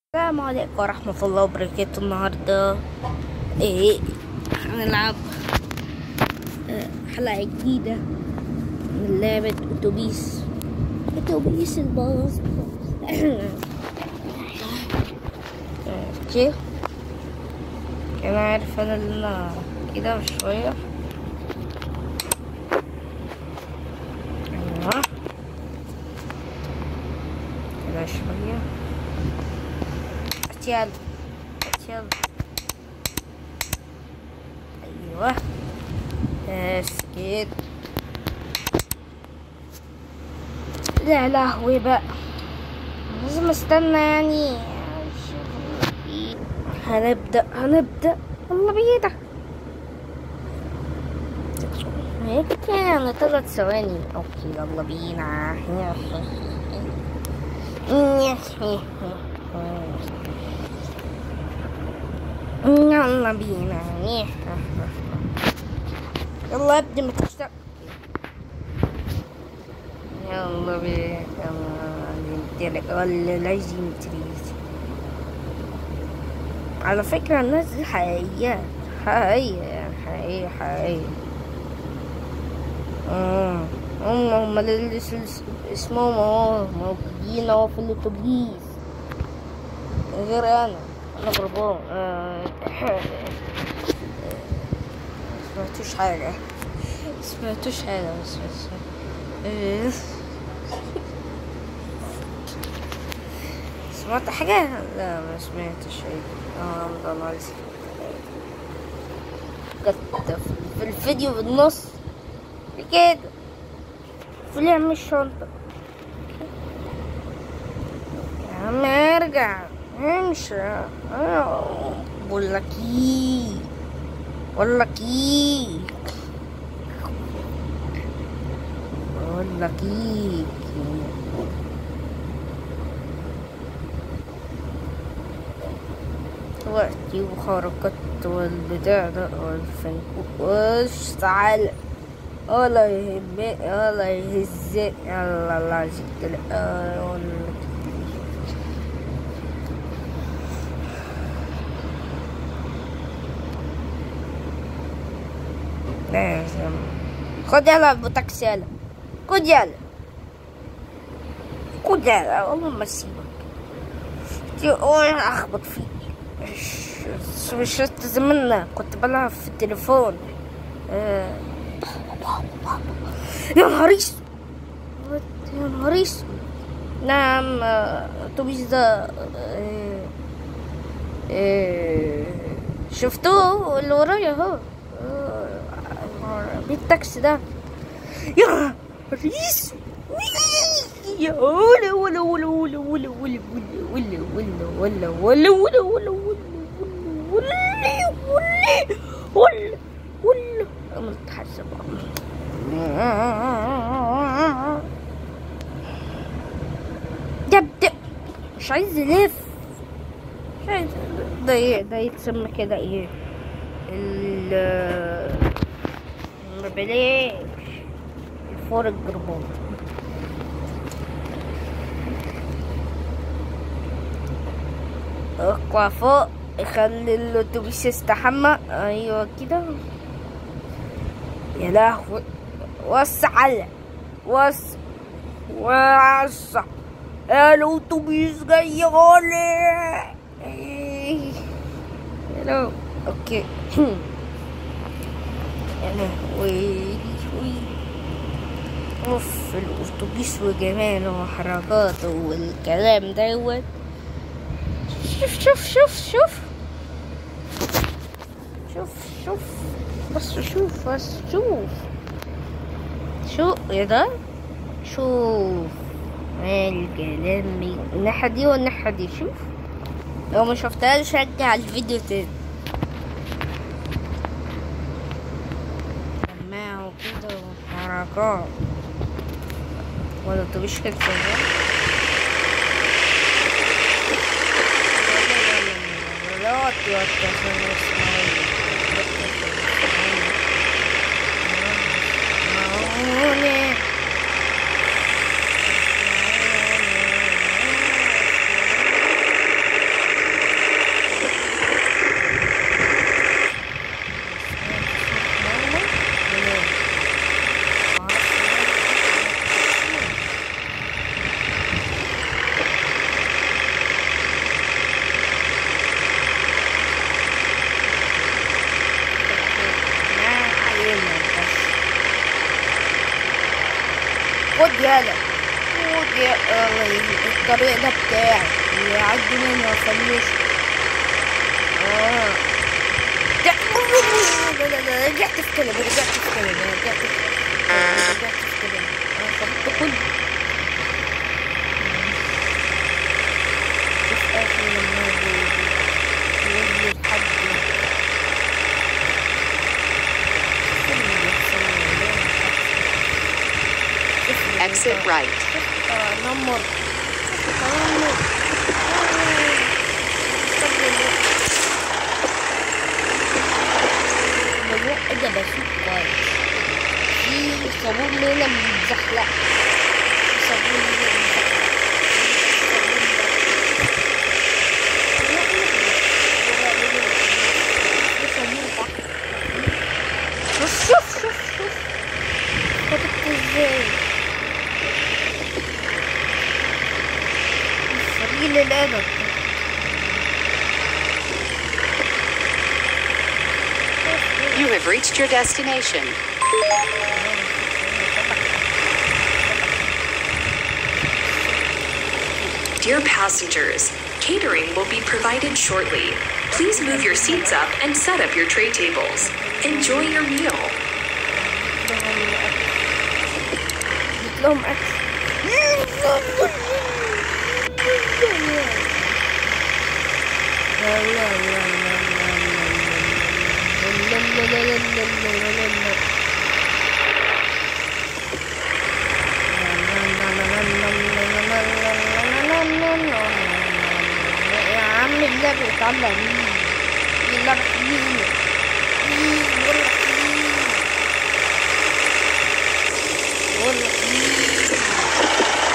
السلام عليكم ورحمة الله وبركاته النهاردة ايه هنلعب آه، حلقة جديدة من لعبة اتوبيس اتوبيس الباص اوكي انا عارف انا اللي انا كده شوية ايوه كده شوية يلا يلا ايوه بس كده لا لهوي بقى لازم استنى يعني هنبدأ هنبدأ يلا بينا هيك يعني ثلاث ثواني اوكي يلا بينا يلا بينا يلا ابدي ما تشتغل يلا بينا يلا ولا لازم تريد على فكرة الناس دي حقيقية حقيقية يعني حقيقية حقيقية آه. هم هم اللي اس- اسمهم اهو موجودين اهو في الاتوبيس غير انا انا غربان آه، سمعتوش حاجة سمعتوش حاجة بس بس آه. سمعت حاجة؟ لا ما سمعتش شيء اه رمضان عليك كنت في الفيديو بالنص كده في لعم الشنطة يا عم ارجع امشي آه، بقول لك ايه بقول لك ايه بقول لك ايه وقتي وحركات والبتاع ده والفنكوك وش تعالى ولا يهمني ولا يهزني يلا الله يجيك لازم خد يلا ابو تاكسي يلا خد يلا خد يلا والله ما اسيبك تقول اخبط فيك مش مش زمنا كنت بلعب في التليفون آه. يا نهار اسود يا نهار اسود نعم آه، الاتوبيس ده آه، آه، شفتوه اللي ورايا اهو آه، بالتاكسي ده يا نهار اسود يا ولا ولا ولا ولا ولا ولا ولا ولا ولا ولا ولا ولا ولا ولا ولا ولا ولا ولا عملت حسب يبدأ مش عايز يلف مش عايز ده ايه ده يتسمى كده ايه ال ما بلاش الفور الجربان اقع فوق يخلي الاتوبيس يستحمى ايوه كده يا لهوي وسع على وسع وسع الاتوبيس جاي غالي إيه. يا لهوي اوكي يا لهوي وي. اوف الاتوبيس وجماله وحركاته والكلام دوت شوف شوف شوف شوف شوف شوف بس شوف بس شوف شو ايه ده شوف الكلام من الناحية دي والناحية دي شوف لو ما شفتهاش رجع الفيديو تاني سماعة وكده وحركات ولا تبيش كده شغال لا توتر عشان اسمعي معوني رجالة ودي الطريق ده بتاعي يعدي مني وصلوش اه لا لا لا رجعت في كلامي رجعت في كلامي رجعت في كلامي رجعت في كلامي انا خبطت كل شوف اخر لما يجي لحد Exit right. نمر الموضوع ده بسيط كويس في صابون هنا بيتزحلق صابون هنا بيتزحلق شوف شوف شوف شوف خطبت ازاي قليل الادب You have reached your destination. Dear passengers, catering will be provided shortly. Please move your seats up and set up your tray tables. Enjoy your meal. جبت لهم اكل يا عم اللعبة بيطلع مين اللعبة مين مين بقول لك مين بقول لك مين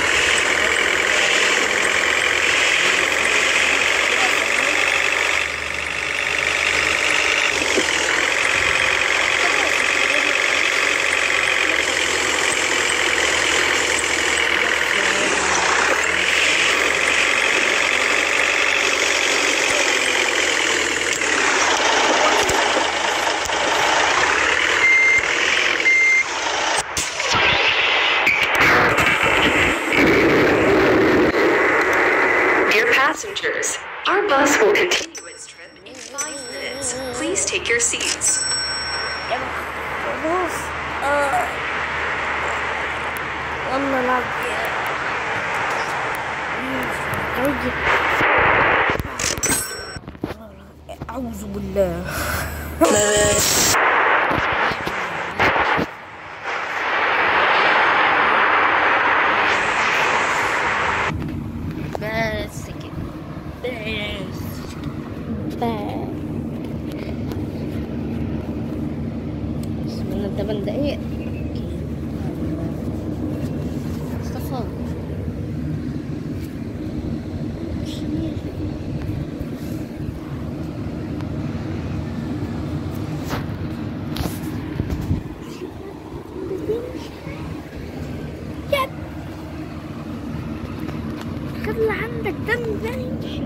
Dear passengers, our bus will continue its trip in five minutes. Please take your seats. خلاص آه. يلا نلعب أعوذ بالله بس كده بس بس من ثمان دقايق مصطفى يا خلي عندك دم زي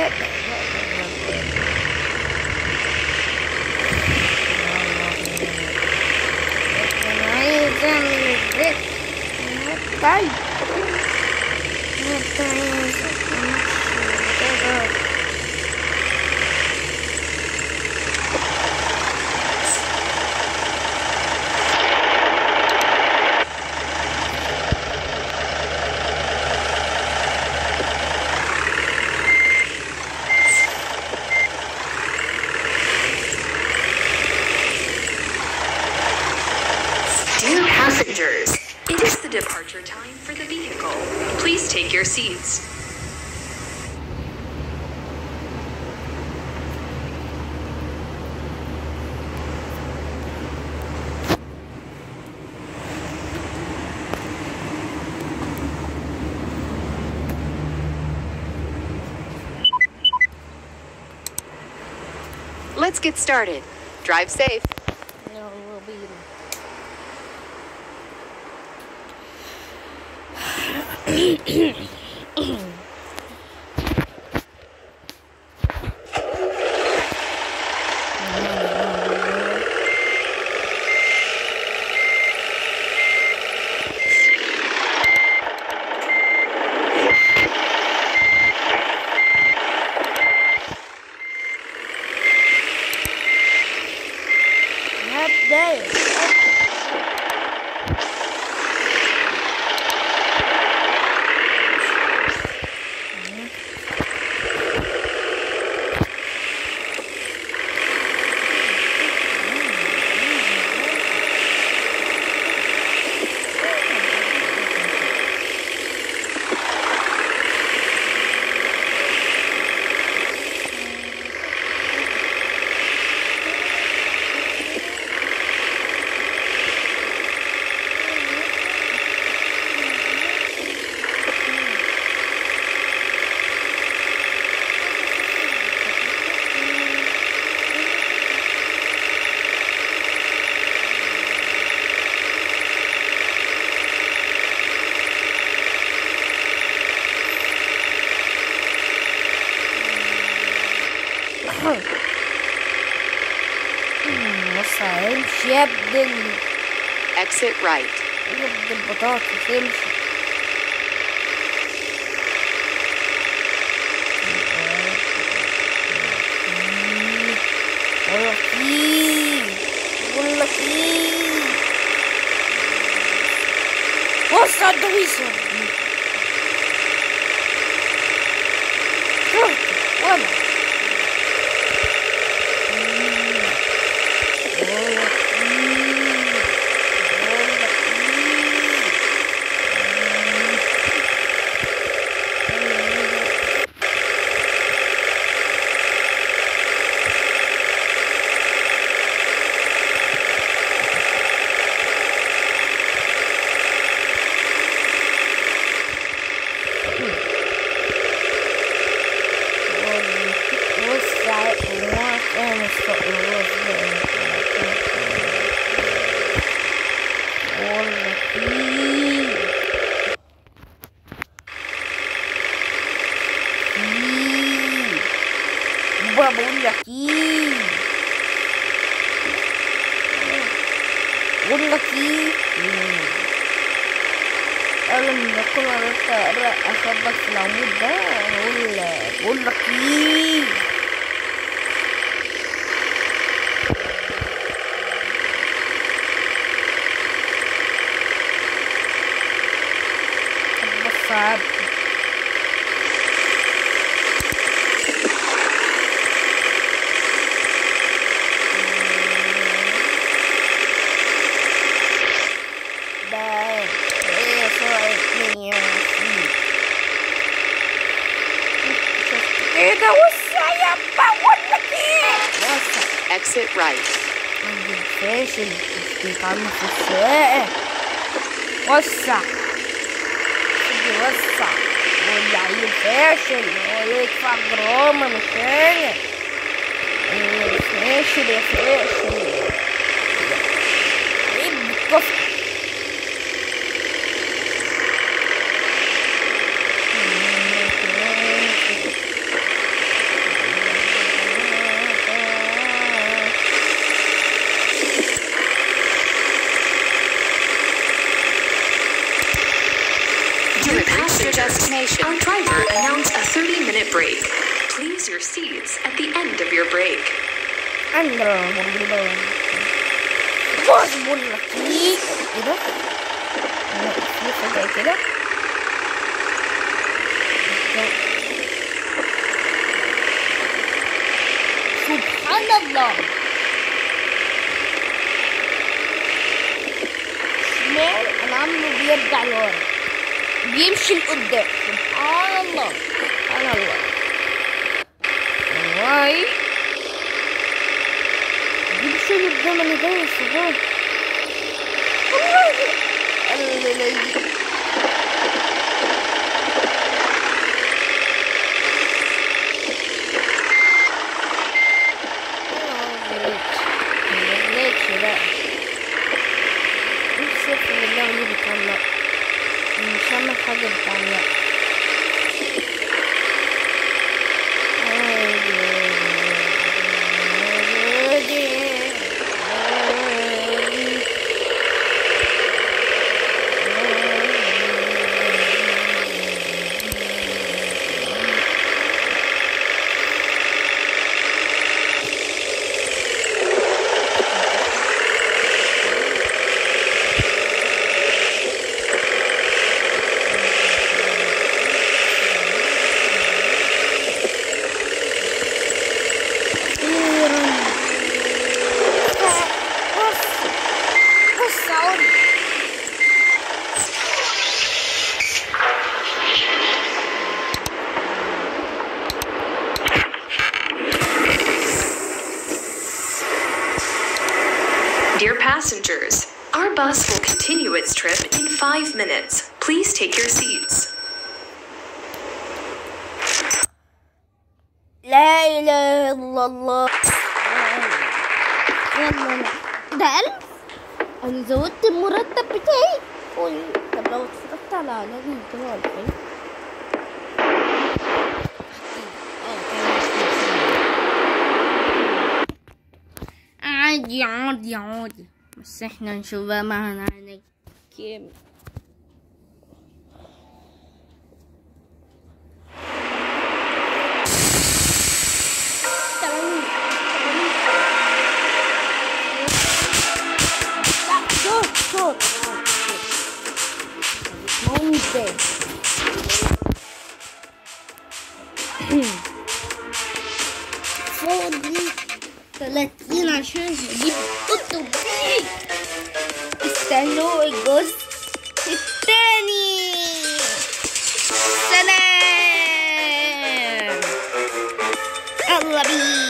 انا عايز اعمل ازاي طيب انت عايز امشي كده Dear passengers, it is the departure time for the vehicle. Please take your seats. Let's get started. Drive safe. يلا بينا هبدأ بص هيمشي يا ابن ال- Exit right. يا ابن البطاطس امشي بقول لك ايه بقول لك ايه بص على الدويسة شفت ولا بقول لك ايه بقول لك ايه وسع وما مستقبل والله فيه فيه بقول لك ايه بقول لك ايه انا لما اكون قررت اقرا اخبط في العمود ده اقول بقول لك ايه بص يا عبد ده ايه سرعة 150 شفت كده وسع يا بقول لك ايه وسع Exit right. عندي فاشل مش بيتعمل في السواقة وسع سيدي وسع واللي عيل فاشل هو اللي يدفع غرامة مش أنا أنا فاشل يا فاشل ايه بالكفر destination. Our driver announced a 30 minute break. Please your seats at the end of your break. اندرا بولبان باص بقول لك ايه ايه ده؟ لا في فجأة كده سبحان الله شمال انا عامله بيرجع لورا بيمشي لقدام سبحان الله سبحان الله واي بيمشي لقدام انا جاي صغير مش هعمل حاجة بتعلق بص بص عمري Dear passengers, our bus will continue its trip in five minutes. Please take your seats. لا اله الا الله يلا ده ألف انا زودت المرتب بتاعي قول طب لو اتفرجت على لازم يكونوا ألفين عادي عادي عادي بس احنا نشوف بقى معانا كام تمانين لا صوت صوت اسمعوني ازاي فاضي تلاتين عشان اجيب كتب استنوا الجزء